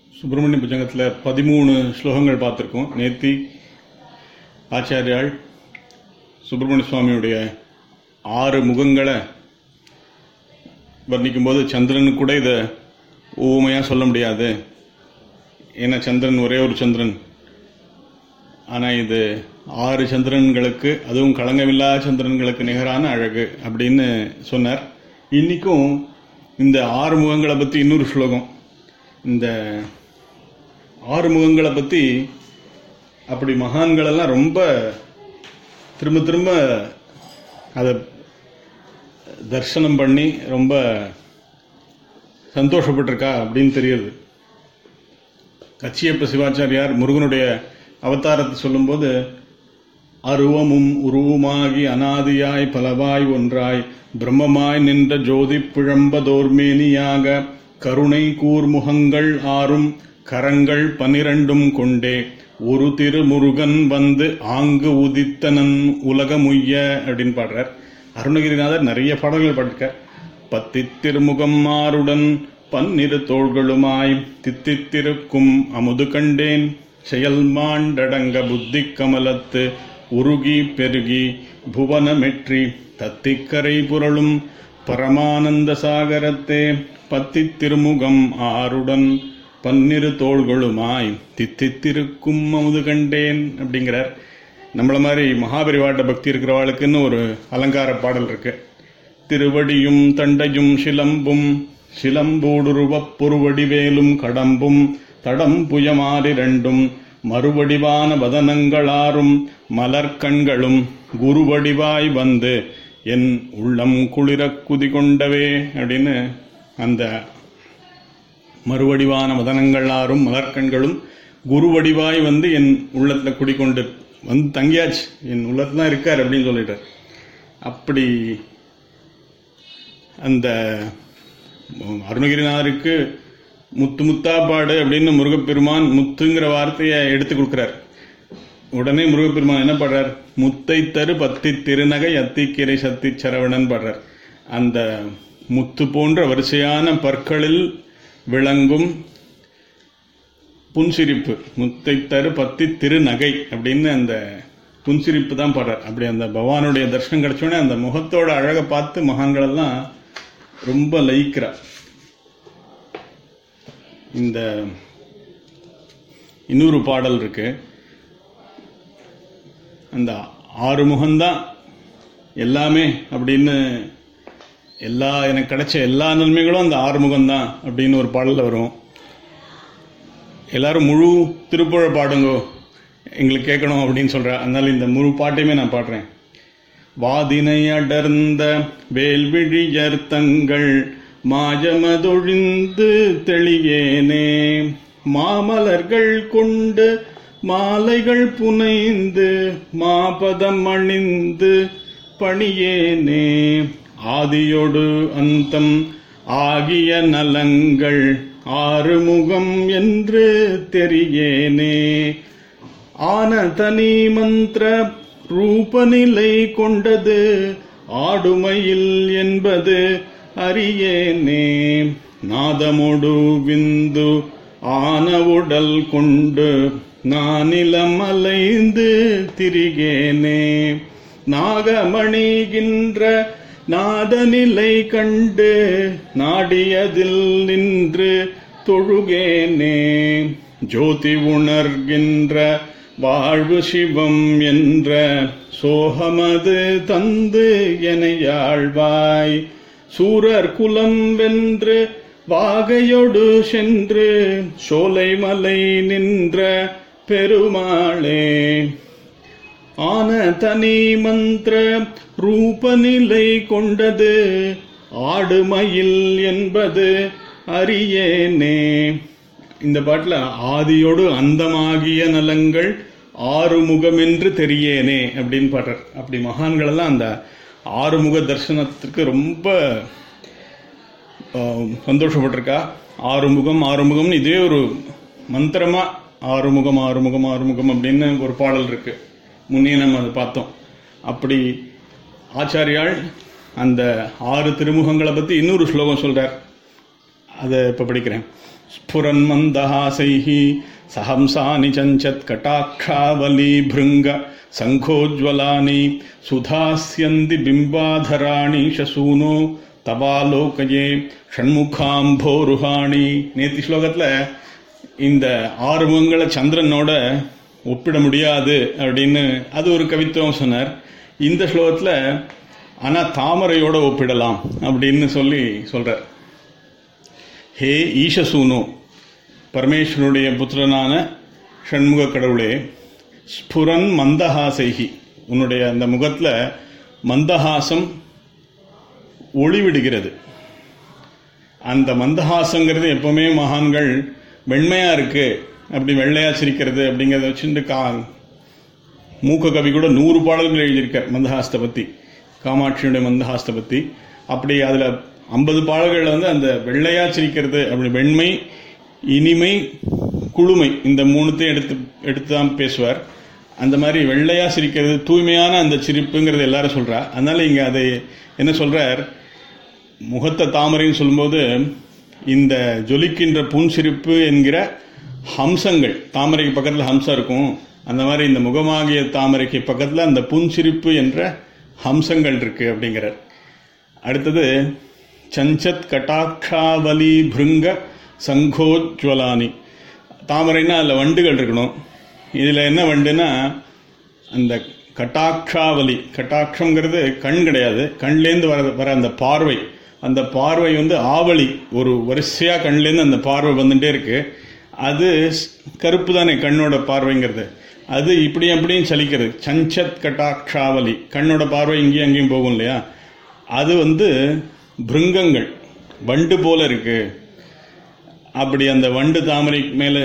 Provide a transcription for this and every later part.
சுப்பிரமணிய புஜங்கத்தில் பதிமூணு ஸ்லோகங்கள் பார்த்துருக்கோம் நேத்தி ஆச்சாரியால் சுப்பிரமணிய சுவாமியுடைய ஆறு முகங்களை வர்ணிக்கும்போது சந்திரனுக்கு கூட இதை ஊமையாக சொல்ல முடியாது ஏன்னா சந்திரன் ஒரே ஒரு சந்திரன் ஆனால் இது ஆறு சந்திரன்களுக்கு அதுவும் களங்கமில்லா சந்திரன்களுக்கு நிகரான அழகு அப்படின்னு சொன்னார் இன்னைக்கும் இந்த ஆறு முகங்களை பற்றி இன்னொரு ஸ்லோகம் இந்த ஆறு முகங்களை பற்றி அப்படி மகான்களெல்லாம் ரொம்ப திரும்ப திரும்ப அதை தர்சனம் பண்ணி ரொம்ப சந்தோஷப்பட்டிருக்கா அப்படின்னு தெரியுது கச்சியப்ப சிவாச்சாரியார் முருகனுடைய அவதாரத்தை சொல்லும்போது அருவமும் உருவமாகி அனாதியாய் பலவாய் ஒன்றாய் பிரம்மமாய் நின்ற ஜோதி பிழம்பதோர்மேனியாக கருணை கூர்முகங்கள் ஆறும் கரங்கள் பனிரெண்டும் கொண்டே ஒரு திருமுருகன் வந்து ஆங்கு உதித்தனன் உலகமுய்ய அப்படின்னு பாடுறார் அருணகிரிநாதர் நிறைய பாடல்கள் பாடிருக்கார் பத்தி திருமுகம் மாறுடன் பன்னிரு தோள்களுமாய் தித்தித்திருக்கும் அமுது கண்டேன் செயல் மாண்டடங்க புத்தி கமலத்து உருகி பெருகி புவனமெற்றி தத்திக்கரை புரளும் பரமானந்த சாகரத்தே பத்தி திருமுகம் ஆறுடன் பன்னிரு தோள்களுமாய் தித்தித்திருக்கும் அமுது கண்டேன் அப்படிங்கிறார் நம்மள மாதிரி மகாபரிவாட்ட பக்தி இருக்கிறவாளுக்குன்னு ஒரு அலங்கார பாடல் இருக்கு திருவடியும் தண்டையும் சிலம்பும் சிலம்பூடுருவப் பொருவடிவேலும் கடம்பும் தடம் புயமாறிரண்டும் மறுவடிவான வதனங்களாரும் மலர்கண்களும் குருவடிவாய் வந்து என் உள்ளம் குளிரக் குதி கொண்டவே அப்படின்னு அந்த மறுவடிவான வதனங்களாரும் மலர்கண்களும் குருவடிவாய் வந்து என் உள்ளத்துல குடிக்கொண்டு வந்து தங்கியாச்சு என் உள்ளத்துல தான் இருக்கார் அப்படின்னு சொல்லிட்டார் அப்படி அந்த அருணகிரிநாதருக்கு முத்து முத்தாப்பாடு அப்படின்னு முருகப்பெருமான் முத்துங்கிற வார்த்தையை எடுத்து கொடுக்கிறார் உடனே முருகப்பெருமான் என்ன பாடுறார் முத்தை தரு பத்தி திருநகை அத்திக்கிரை சத்தி சரவணன் பாடுறார் அந்த முத்து போன்ற வரிசையான பற்களில் விளங்கும் புன்சிரிப்பு முத்தை தரு பத்தி திருநகை அப்படின்னு அந்த புன்சிரிப்பு தான் பாடுறார் அப்படி அந்த பகவானுடைய தர்ஷனம் கிடைச்சோடனே அந்த முகத்தோட அழகை பார்த்து மகான்கள் எல்லாம் ரொம்ப லயிக்கிறா இந்த இன்னொரு பாடல் இருக்கு அந்த ஆறு முகம்தான் எல்லாமே அப்படின்னு எல்லா எனக்கு கிடைச்ச எல்லா நன்மைகளும் அந்த ஆறுமுகம் தான் அப்படின்னு ஒரு பாடலில் வரும் எல்லாரும் முழு திருப்புழ பாடுங்கோ எங்களுக்கு கேட்கணும் அப்படின்னு சொல்ற அதனால இந்த முழு பாட்டையுமே நான் பாடுறேன் வாதினை அடர்ந்த வேல்விழியர் தங்கள் மாஜமதொழிந்து தெளியேனே மாமலர்கள் கொண்டு மாலைகள் புனைந்து மாபதம் அணிந்து பணியேனே ஆதியொடு அந்தம் ஆகிய நலங்கள் ஆறுமுகம் என்று தெரியேனே ஆன தனி மந்திர ரூபநிலை கொண்டது ஆடுமையில் என்பது அறியேனே நாதமொடு விந்து ஆன உடல் கொண்டு நானிலம் அலைந்து திரிகேனே நாகமணிகின்ற நாதநிலை கண்டு நாடியதில் நின்று தொழுகேனே ஜோதி உணர்கின்ற வாழ்வு சிவம் என்ற சோகமது தந்து எனையாழ்வாய் சூரர் குலம் வென்று வாகையொடு சென்று சோலைமலை நின்ற பெருமாளே ஆன தனி மந்திர ரூபநிலை கொண்டது ஆடுமயில் என்பது அறியேனே இந்த பாட்டில் ஆதியோடு அந்தமாகிய நலங்கள் ஆறுமுகமென்று தெரியேனே அப்படின்னு பாடுறார் அப்படி மகான்கள் எல்லாம் அந்த ஆறுமுக தரிசனத்துக்கு ரொம்ப சந்தோஷப்பட்டிருக்கா ஆறுமுகம் ஆறுமுகம்னு இதே ஒரு மந்திரமா ஆறுமுகம் ஆறுமுகம் ஆறுமுகம் அப்படின்னு ஒரு பாடல் இருக்கு முன்னே நம்ம அதை பார்த்தோம் அப்படி ஆச்சாரியால் அந்த ஆறு திருமுகங்களை பற்றி இன்னொரு ஸ்லோகம் சொல்றார் அதை இப்போ படிக்கிறேன் स्फुरन्मन्दहासैः सहंसानि चञ्चत्कटाक्षावली भृङ्ग सङ्घोज्ज्वलानि सुधास्यन्ति बिम्बाधराणि शसूनो தபாலோகயே ஷண்முகாம்போருஹாணி நேத்தி ஸ்லோகத்தில் இந்த ஆறு முகங்களை சந்திரனோட ஒப்பிட முடியாது அப்படின்னு அது ஒரு கவித்துவம் சொன்னார் இந்த ஸ்லோகத்தில் ஆனால் தாமரையோட ஒப்பிடலாம் அப்படின்னு சொல்லி சொல்கிறார் ஹே ஈஷசூனு பரமேஸ்வரனுடைய புத்திரனான ஷண்முக கடவுளே ஸ்புரன் மந்தஹாசைகி உன்னுடைய அந்த முகத்தில் மந்தஹாசம் ஒளிவிடுகிறது அந்த மந்தஹாசங்கிறது எப்பவுமே மகான்கள் வெண்மையாக இருக்கு அப்படி வெள்ளையாக சிரிக்கிறது அப்படிங்கிறத வச்சுட்டு கா மூக்க கவி கூட நூறு பாடல்கள் எழுதியிருக்கார் மந்தஹாசத்தை பற்றி காமாட்சியுடைய மந்தஹாசத்தை பற்றி அப்படி அதில் ஐம்பது பாடல்களில் வந்து அந்த வெள்ளையாக சிரிக்கிறது அப்படி வெண்மை இனிமை குளுமை இந்த மூணுத்தையும் எடுத்து எடுத்து தான் பேசுவார் அந்த மாதிரி வெள்ளையாக சிரிக்கிறது தூய்மையான அந்த சிரிப்புங்கிறது எல்லாரும் சொல்கிறா அதனால இங்கே அதை என்ன சொல்கிறார் முகத்தை தாமரைன்னு சொல்லும்போது இந்த ஜொலிக்கின்ற புன்சிரிப்பு என்கிற ஹம்சங்கள் தாமரைக்கு பக்கத்தில் ஹம்சம் இருக்கும் அந்த மாதிரி இந்த முகமாகிய தாமரைக்கு பக்கத்தில் அந்த புன்சிரிப்பு என்ற ஹம்சங்கள் இருக்கு அப்படிங்கிறார் அடுத்தது சஞ்சத் கட்டாட்சாவலி பிருங்க சங்கோஜ்வலானி தாமரைன்னா அதில் வண்டுகள் இருக்கணும் இதில் என்ன வண்டுன்னா அந்த கட்டாட்சாவலி கட்டாட்சங்கிறது கண் கிடையாது கண்லேருந்து வர வர அந்த பார்வை அந்த பார்வை வந்து ஆவலி ஒரு வரிசையாக கண்லேருந்து அந்த பார்வை வந்துட்டே இருக்கு அது கருப்பு தானே கண்ணோட பார்வைங்கிறது அது இப்படியும் அப்படியும் சலிக்கிறது சஞ்சத் கட்டாட்சாவலி கண்ணோட பார்வை இங்கேயும் அங்கேயும் போகும் இல்லையா அது வந்து பிருங்கங்கள் வண்டு போல இருக்கு அப்படி அந்த வண்டு தாமரை மேலே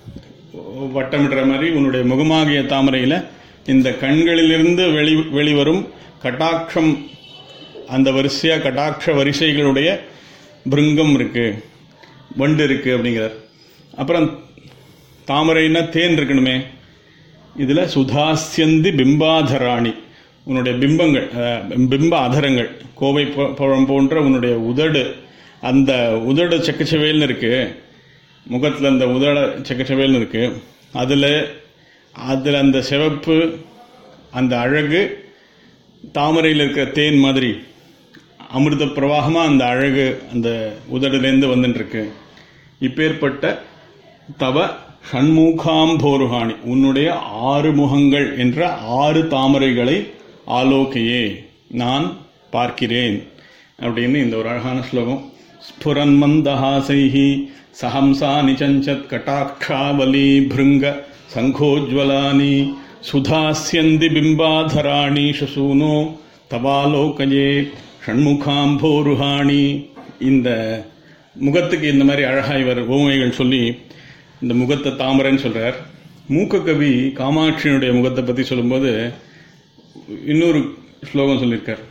வட்டமிடுற மாதிரி உன்னுடைய முகமாகிய தாமரையில் இந்த கண்களிலிருந்து வெளி வெளிவரும் கட்டாட்சம் அந்த வரிசையாக கட்டாட்ச வரிசைகளுடைய பிருங்கம் இருக்கு வண்டு இருக்கு அப்படிங்கிறார் அப்புறம் தாமரைன்னா தேன் இருக்கணுமே இதில் சுதாசியந்தி பிம்பாதராணி உன்னுடைய பிம்பங்கள் அஹ், பிம்ப அதரங்கள் கோவை ப- பழம் போன்ற உன்னுடைய உதடு அந்த உதடு செக்கச்சவேல்னு இருக்கு முகத்தில் அந்த உதட செக்கச்சவேல்னு இருக்கு அதில் அதில் அந்த சிவப்பு அந்த அழகு தாமரையில் இருக்கிற தேன் மாதிரி அமிர்த பிரவாகமாக அந்த அழகு அந்த உதடுலேருந்து வந்துட்டு இருக்கு இப்பேற்பட்ட தவ ஷண்முகாம்போருகாணி உன்னுடைய ஆறு முகங்கள் என்ற ஆறு தாமரைகளை ஆலோகையே நான் பார்க்கிறேன் அப்படின்னு இந்த ஒரு அழகான ஸ்லோகம் ஸ்புரன் மந்தஹாசைஹி சஹம்சா நிச்சஞ்சத் கட்டாட்சாவலி பிருங்க சங்கோஜ்வலானி சுதாஸ்யந்தி பிம்பாதராணி சசூனோ தபாலோகயே ஷண்முகாம்போருஹாணி இந்த முகத்துக்கு இந்த மாதிரி அழகா இவர் ஓமைகள் சொல்லி இந்த முகத்தை தாமரைன்னு சொல்றார் மூக்க கவி காமாட்சியினுடைய முகத்தை பத்தி சொல்லும்போது இன்னொரு ஸ்லோகம் சொல்லியிருக்கார்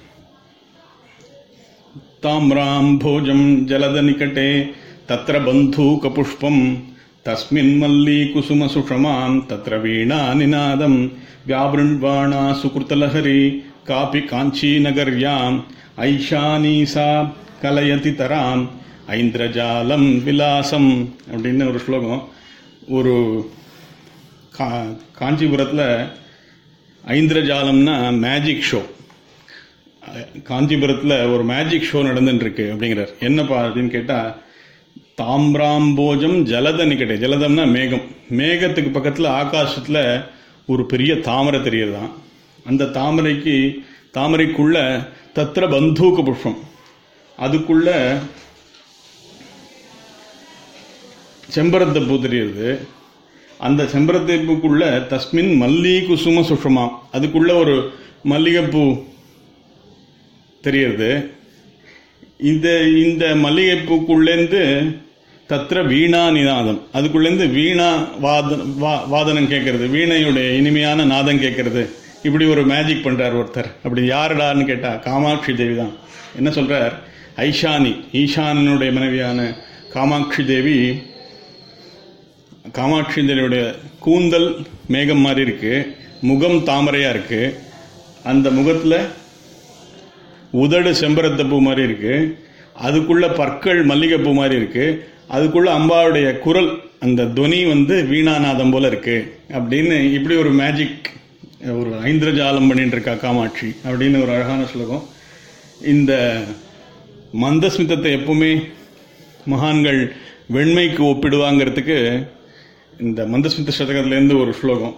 தாம்ராம் போஜம் ஜலத நிகட்டே தத்ர பந்தூக புஷ்பம் தஸ்மின் மல்லி குசும சுஷமாம் தத்ர வீணா நிநாதம் வியாபிருண்வாணா சுகிருத்தலஹரி காபி காஞ்சி நகர்யாம் ஐஷானி சா கலயதி தராம் ஐந்திரஜாலம் விலாசம் அப்படின்னு ஒரு ஸ்லோகம் ஒரு கா காஞ்சிபுரத்தில் ஐந்திரஜாலம்னா மேஜிக் ஷோ காஞ்சிபுரத்தில் ஒரு மேஜிக் ஷோ நடந்துட்டு இருக்கு அப்படிங்கிறார் என்னப்பா அப்படின்னு கேட்டால் தாம்ராம்போஜம் ஜலத நிக்கட்டே ஜலதம்னா மேகம் மேகத்துக்கு பக்கத்தில் ஆகாசத்தில் ஒரு பெரிய தாமரை தெரியறதாம் அந்த தாமரைக்கு தாமரைக்குள்ள தத்திர பந்தூக புஷ்பம் அதுக்குள்ள செம்பரத்த பூ தெரியுது அந்த செம்பரத்தை பூக்குள்ள தஸ்மின் மல்லி குசும சுஷமாம் அதுக்குள்ள ஒரு மல்லிகைப்பூ தெரியுது இந்த இந்த மல்லிகைப்பூக்குள்ளேருந்து தத்திர வீணா நிநாதம் அதுக்குள்ளேருந்து வீணா வாத வா- வாதனம் கேட்கறது வீணையுடைய இனிமையான நாதம் கேட்கறது இப்படி ஒரு மேஜிக் பண்றார் ஒருத்தர் அப்படி யாருடான்னு கேட்டா காமாட்சி தேவி தான் என்ன சொல்றார் ஐஷானி ஈஷானனுடைய மனைவியான காமாட்சி தேவி காமாட்சி தேவியுடைய கூந்தல் மேகம் மாதிரி இருக்கு முகம் தாமரையா இருக்கு அந்த முகத்துல உதடு செம்பரத்த பூ மாதிரி இருக்கு அதுக்குள்ள பற்கள் மல்லிகைப்பூ மாதிரி இருக்கு அதுக்குள்ள அம்பாவுடைய குரல் அந்த துவனி வந்து வீணாநாதம் போல இருக்கு அப்படின்னு இப்படி ஒரு மேஜிக் ஒரு ஐந்திரஜாலம் பண்ணிட்டு இருக்கா காமாட்சி அப்படின்னு ஒரு அழகான ஸ்லோகம் இந்த மந்தஸ்மிதத்தை எப்பவுமே மகான்கள் வெண்மைக்கு ஒப்பிடுவாங்கிறதுக்கு இந்த மந்தஸ்மித சதகத்திலேருந்து ஒரு ஸ்லோகம்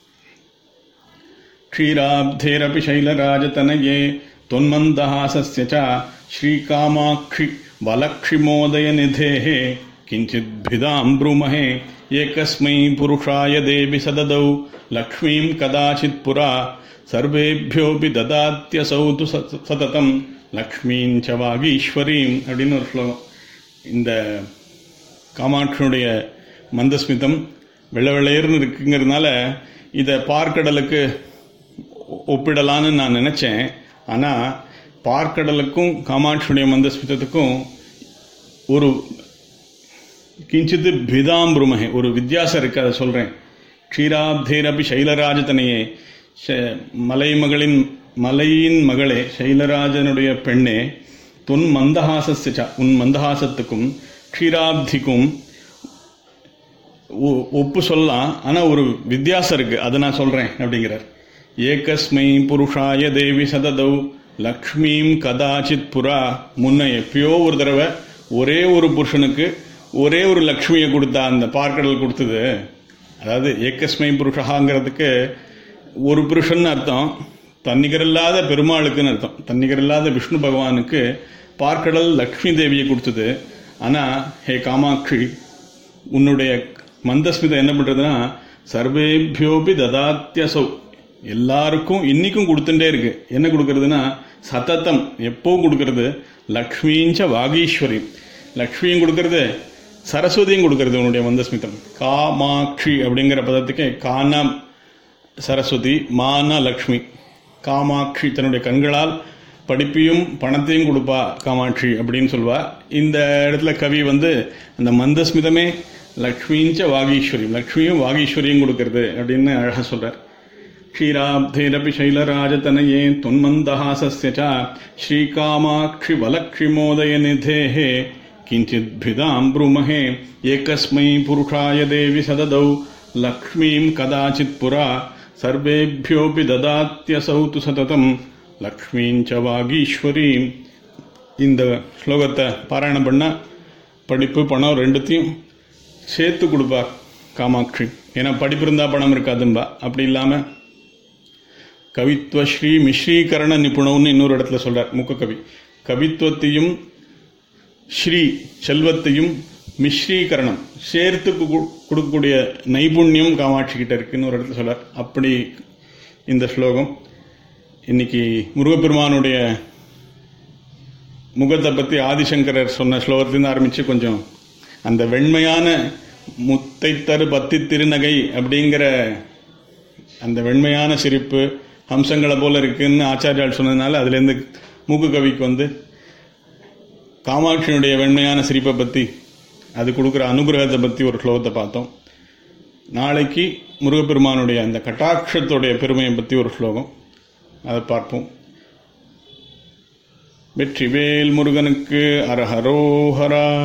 क्षीराब्धेरपि शैलराजतनये त्वन्मन्दहासस्य च श्रीकामाक्षि बलक्षिमोदयनिधेः किञ्चिद्भिदां ब्रूमहे एकस्मै पुरुषाय देवि सददौ लक्ष्मीं कदाचित् पुरा सर्वेभ्योऽपि ददात्यसौ तु सत- सततं லக்ஷ்மீம் ச வாகீஸ்வரீம் அப்படின்னு ஒரு ஸ்லோகம் இந்த காமாட்சியுடைய மந்தஸ்மிதம் வெள்ளை வெள்ளையர்னு இருக்குங்கிறதுனால இதை பார்க்கடலுக்கு ஒ- ஒப்பிடலான்னு நான் நினச்சேன் ஆனால் பார்க்கடலுக்கும் காமாட்சியுடைய மந்தஸ்மிதத்துக்கும் ஒரு கிஞ்சித்து பிதாம்புருமகே ஒரு வித்தியாசம் இருக்கு அதை சொல்கிறேன் க்ஷீராப்தேரபி சைலராஜதனையே ஷ- மலைமகளின் மலையின் மகளே சைலராஜனுடைய பெண்ணே துன் மந்தஹாசஸ்ய உன் மந்தஹாசத்துக்கும் க்ஷீராப்திக்கும் ஒ- ஒப்பு சொல்லலாம் ஆனால் ஒரு வித்தியாசம் இருக்கு அதை நான் சொல்றேன் அப்படிங்கிறார் ஏகஸ்மை புருஷாய தேவி சததௌ லக்ஷ்மீம் கதாச்சித் புரா முன்ன எப்பயோ ஒரு தடவை ஒரே ஒரு புருஷனுக்கு ஒரே ஒரு லக்ஷ்மியை கொடுத்தா அந்த பார்க்கடல் கொடுத்தது அதாவது ஏகஸ்மை புருஷாங்கிறதுக்கு ஒரு புருஷன் அர்த்தம் தன்னிகரில்லாத பெருமாளுக்குன்னு அர்த்தம் தன்னிகரில்லாத விஷ்ணு பகவானுக்கு பார்க்கடல் லக்ஷ்மி தேவியை கொடுத்தது ஆனால் ஹே காமாட்சி உன்னுடைய மந்தஸ்மிதம் என்ன பண்றதுன்னா சர்வேபியோபி ததாத்தியசௌ எல்லாருக்கும் இன்னைக்கும் கொடுத்துட்டே இருக்கு என்ன கொடுக்கறதுன்னா சததம் எப்பவும் கொடுக்கறது லக்ஷ்மிஞ்ச வாகீஸ்வரி லக்ஷ்மியும் கொடுக்கறது சரஸ்வதியும் கொடுக்கறது உன்னுடைய மந்தஸ்மிதம் காமாட்சி அப்படிங்கிற பதத்துக்கு கானா சரஸ்வதி மான லக்ஷ்மி காமாட்சி தன்னுடைய கண்களால் படிப்பையும் பணத்தையும் கொடுப்பா காமாட்சி அப்படின்னு சொல்வா இந்த இடத்துல கவி வந்து அந்த மந்தஸ்மிதமே லக்ஷ்மிஞ்ச வாகீஸ்வரி லக்ஷ்மியும் வாகீஸ்வரியும் கொடுக்கறது அப்படின்னு அழகா சொல்றார் क्षीराब्धेरपि शैलराजतनये त्वन्मन्दहासस्य च श्रीकामाक्षि वलक्षिमोदयनिधेः किञ्चिद्भिदां ब्रूमहे एकस्मै पुरुषाय देवि सददौ लक्ष्मीं कदाचित् पुरा सर्वेभ्योऽपि ददात्यसौ तु सततं लक्ष्मीं च वागीश्वरीम् இந்த ஸ்லோகத்தை பாராயணம் பண்ணா படிப்பு பணம் ரெண்டுத்தையும் சேர்த்து கொடுப்பா காமாட்சி ஏன்னா படிப்பு இருந்தா பணம் இருக்காதும்பா அப்படி இல்லாம கவித்துவ ஸ்ரீ மிஸ்ரீகரண நிபுணம்னு இன்னொரு இடத்துல சொல்றார் முக்க கவி கவித்துவத்தையும் ஸ்ரீ செல்வத்தையும் மிஸ்ரீகரணம் சேர்த்து கு- கொடுக்கக்கூடிய நைபுண்யம் காமாட்சி கிட்ட இருக்குன்னு ஒரு இடத்துல சொல்றார் அப்படி இந்த ஸ்லோகம் இன்னைக்கு முருகப்பெருமானுடைய முகத்தை பற்றி ஆதிசங்கரர் சொன்ன ஸ்லோகத்திலிருந்து ஆரம்பித்து கொஞ்சம் அந்த வெண்மையான முத்தை தரு பத்தி திருநகை அப்படிங்கிற அந்த வெண்மையான சிரிப்பு அம்சங்களை போல இருக்குன்னு ஆச்சாரியால் சொன்னதுனால அதுலேருந்து மூக்கு கவிக்கு வந்து காமாட்சியினுடைய வெண்மையான சிரிப்பை பற்றி அது கொடுக்குற அனுகிரகத்தை பற்றி ஒரு ஸ்லோகத்தை பார்த்தோம் நாளைக்கு முருகப்பெருமானுடைய அந்த கட்டாட்சத்துடைய பெருமையை பற்றி ஒரு ஸ்லோகம் அதை பார்ப்போம் வெற்றிவேல் முருகனுக்கு அரஹரோஹரா